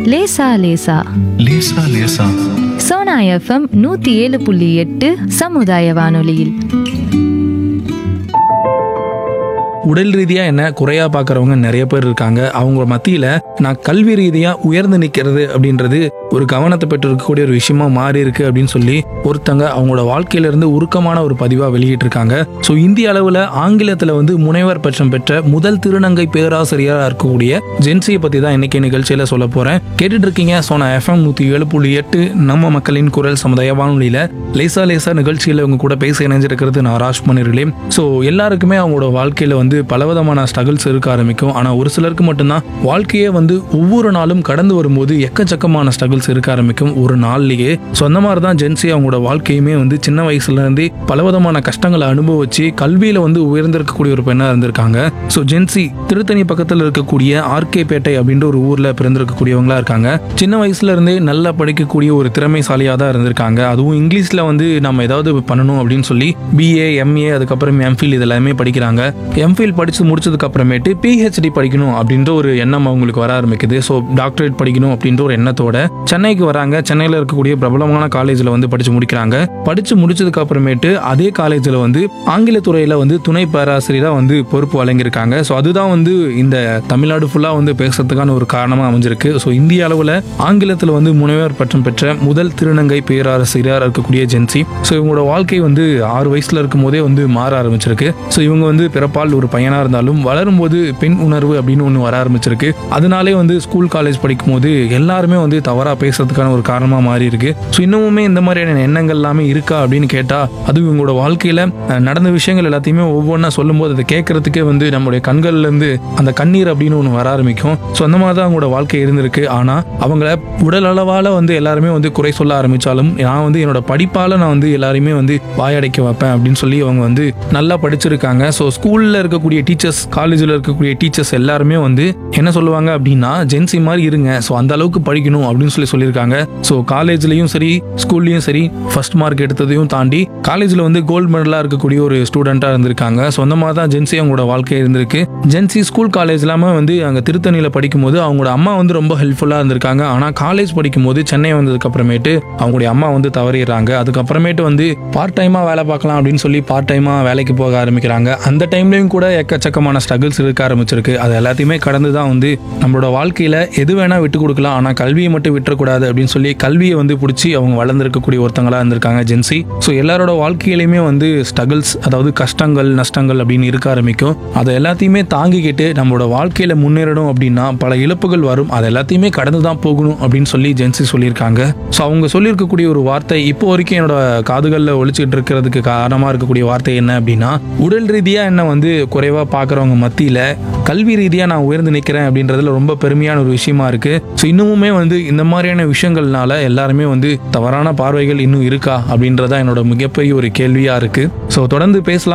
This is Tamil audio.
லேசா லேசா லேசா லேசா சோனா எஃப்எம் நூத்தி ஏழு புள்ளி எட்டு சமுதாய வானொலியில் உடல் ரீதியாக என்ன குறையா பார்க்குறவங்க நிறைய பேர் இருக்காங்க அவங்க மத்தியில் நான் கல்வி ரீதியாக உயர்ந்து நிற்கிறது அப்படின்றது ஒரு கவனத்தை பெற்றிருக்கக்கூடிய ஒரு விஷயமா மாறி இருக்கு அப்படின்னு சொல்லி ஒருத்தங்க அவங்களோட வாழ்க்கையிலிருந்து உருக்கமான ஒரு பதிவாக வெளியிட்டிருக்காங்க ஸோ இந்திய அளவில் ஆங்கிலத்தில் வந்து முனைவர் பட்சம் பெற்ற முதல் திருநங்கை பேராசிரியராக இருக்கக்கூடிய ஜென்சியை பற்றி தான் இன்னைக்கு நிகழ்ச்சியில் சொல்ல போகிறேன் கேட்டுட்டு இருக்கீங்க சோனா எஃப்எம் நூற்றி ஏழு புள்ளி எட்டு நம்ம மக்களின் குரல் சமுதாய வானொலியில் லேசா லேசா நிகழ்ச்சியில் உங்க கூட பேச இணைஞ்சிருக்கிறது நான் ராஜ் பண்ணிருக்கேன் ஸோ எல்லாருக்குமே அவங்களோட வாழ்க்கையில் வந்து பலவிதமான ஸ்ட்ரகிள்ஸ் இருக்க ஆரம்பிக்கும் ஆனால் ஒரு சிலருக்கு மட்டும்தான் வாழ்க்கையே வந்து ஒவ்வொரு நாளும் கடந்து வரும்போது எக்கச்சக்கமான ஸ்ட்ரகிள்ஸ் இருக்க ஆரம்பிக்கும் ஒரு நாள்லயே ஸோ அந்த மாதிரி தான் ஜென்சி அவங்களோட வாழ்க்கையுமே வந்து சின்ன வயசுல இருந்தே பலவிதமான கஷ்டங்களை அனுபவிச்சு கல்வியில வந்து உயர்ந்திருக்கக்கூடிய ஒரு பெண்ணா இருந்திருக்காங்க ஸோ ஜென்சி திருத்தணி பக்கத்தில் இருக்கக்கூடிய ஆர்கே பேட்டை அப்படின்ற ஒரு ஊர்ல பிறந்திருக்கக்கூடியவங்களா இருக்காங்க சின்ன வயசுல இருந்தே நல்லா படிக்கக்கூடிய ஒரு திறமைசாலியாக தான் இருந்திருக்காங்க அதுவும் இங்கிலீஷ்ல வந்து நம்ம ஏதாவது பண்ணணும் அப்படின்னு சொல்லி பிஏ எம்ஏ அதுக்கப்புறம் எம்ஃபில் இது எல்லாமே படிக்கிறாங்க எம்ஃபில் படிச்சு முடிச்சதுக்கு அப்புறமேட்டு பிஹெச்டி படிக்கணும் அப்படின்ற ஒரு எண்ணம் அவங்களுக்கு வர ஆரம்பிக்குது ஸோ டாக்டரேட் படிக்கணும் அப்படின்ற ஒரு எண்ணத்தோட சென்னைக்கு வராங்க சென்னையில் இருக்கக்கூடிய பிரபலமான காலேஜில் வந்து படிச்சு முடிக்கிறாங்க படிச்சு முடிச்சதுக்கு அப்புறமேட்டு அதே காலேஜில் வந்து ஆங்கில துறையில வந்து துணை பேராசிரியராக வந்து பொறுப்பு வழங்கியிருக்காங்க ஸோ அதுதான் வந்து இந்த தமிழ்நாடு ஃபுல்லாக வந்து பேசுறதுக்கான ஒரு காரணமாக அமைஞ்சிருக்கு ஸோ இந்திய அளவில் ஆங்கிலத்தில் வந்து முனைவர் பட்டம் பெற்ற முதல் திருநங்கை பேராசிரியராக இருக்கக்கூடிய ஜென்சி ஸோ இவங்களோட வாழ்க்கை வந்து ஆறு வயசுல இருக்கும் போதே வந்து மாற ஆரம்பிச்சிருக்கு ஸோ இவங்க வந்து பிறப்பால் ஒரு பையனா இருந்தாலும் வளரும்போது பெண் உணர்வு அப்படின்னு ஒன்று வர ஆரம்பிச்சிருக்கு அதனாலே வந்து ஸ்கூல் காலேஜ் படிக்கும் போது எல்லாருமே வந்து தவறா பேசுறதுக்கான ஒரு காரணமா மாறி இருக்கு ஸோ இன்னமுமே இந்த மாதிரியான எண்ணங்கள் எல்லாமே இருக்கா அப்படின்னு கேட்டா அது இவங்களோட வாழ்க்கையில அஹ், நடந்த விஷயங்கள் எல்லாத்தையுமே ஒவ்வொன்றா சொல்லும்போது அதை கேட்கறதுக்கே வந்து நம்மளுடைய கண்கள்ல இருந்து அந்த கண்ணீர் அப்படின்னு ஒன்று வர ஆரம்பிக்கும் ஸோ அந்த மாதிரி தான் அவங்களோட வாழ்க்கை இருந்திருக்கு ஆனா அவங்கள உடல் அளவால வந்து எல்லாருமே வந்து குறை சொல்ல ஆரம்பிச்சாலும் நான் வந்து என்னோட படிப்பால நான் வந்து எல்லாரையுமே வந்து வாயடைக்க வைப்பேன் அப்படின்னு சொல்லி அவங்க வந்து நல்லா படிச்சிருக்காங்க ஸோ ஸ்கூல்ல இருக்கக்கூடிய டீச்சர்ஸ் காலேஜில் இருக்கக்கூடிய டீச்சர்ஸ் எல்லாருமே வந்து என்ன சொல்லுவாங்க அப்படின்னா ஜென்சி மாதிரி இருங்க ஸோ அந்த அளவுக்கு படிக்கணும் அப்படின்னு சொல்லி சொல்லியிருக்காங்க ஸோ காலேஜ்லயும் சரி ஸ்கூல்லையும் சரி ஃபர்ஸ்ட் மார்க் எடுத்ததையும் தாண்டி காலேஜில் வந்து கோல்டு மெடலாக இருக்கக்கூடிய ஒரு ஸ்டூடெண்ட்டாக இருந்திருக்காங்க ஸோ அந்த மாதிரி தான் ஜென்சி அவங்களோட வாழ்க்கை இருந்திருக்கு ஜென்சி ஸ்கூல் காலேஜ் இல்லாமல் வந்து அங்கே திருத்தணியில் படிக்கும்போது அவங்களோட அம்மா வந்து ரொம்ப ஹெல்ப்ஃபுல்லாக இருந்திருக்காங்க ஆனால் காலேஜ் படிக்கும்போது சென்னை வந்ததுக்கு அப்புறமேட்டு அவங்களுடைய அம்மா வந்து தவறிடுறாங்க அதுக்கப்புறமேட்டு வந்து பார்ட் டைமாக வேலை பார்க்கலாம் அப்படின்னு சொல்லி பார்ட் டைமாக வேலைக்கு போக ஆரம்பிக்கிறாங்க அந்த டைம்லையும் கூட எக்கச்சக்கமான ஸ்ட்ரகிள்ஸ் இருக்க ஆரம்பிச்சிருக்கு அது எல்லாத்தையுமே கடந்து தான் வந்து நம்மளோட வாழ்க்கையில் எது வேணால் விட்டு கொடுக்கலாம் ஆனால் கல்வியை மட்டும் விட்டுறக்கூடாது அப்படின்னு சொல்லி கல்வியை வந்து பிடிச்சி அவங்க வளர்ந்துருக்கக்கூடிய ஒருத்தங்களா இருந்திருக்காங்க ஜென்சி ஸோ எல்லாரோட வாழ்க்கையிலையுமே வந்து ஸ்ட்ரகிள்ஸ் அதாவது கஷ்டங்கள் நஷ்டங்கள் அப்படின்னு இருக்க ஆரம்பிக்கும் அதை எல்லாத்தையுமே தாங்கிக்கிட்டு நம்மளோட வாழ்க்கையில் முன்னேறணும் அப்படின்னா பல இழப்புகள் வரும் அது எல்லாத்தையுமே கடந்து தான் போகணும் அப்படின்னு சொல்லி ஜென்சி சொல்லியிருக்காங்க ஸோ அவங்க சொல்லியிருக்கக்கூடிய ஒரு வார்த்தை இப்போ வரைக்கும் என்னோட காதுகளில் ஒழிச்சிட்டு இருக்கிறதுக்கு காரணமாக இருக்கக்கூடிய வார்த்தை என்ன அப்படின்னா உடல் ரீதியாக என்ன வந்து குறைவாக பார்க்குறவங்க மத்தியில் கல்வி ரீதியாக நான் உயர்ந்து நிற்கிறேன் அப்படின்றதுல ரொம்ப பெருமையான ஒரு விஷயமா இருக்கு ஸோ இன்னமுமே வந்து இந்த மாதிரியான விஷயங்கள்னால எல்லாருமே வந்து தவறான பார்வைகள் இன்னும் இருக்கா அப்படின்றதா என்னோட மிகப்பெரிய ஒரு கேள்வியாக இருக்கு ஸோ தொடர்ந்து பேசலாம்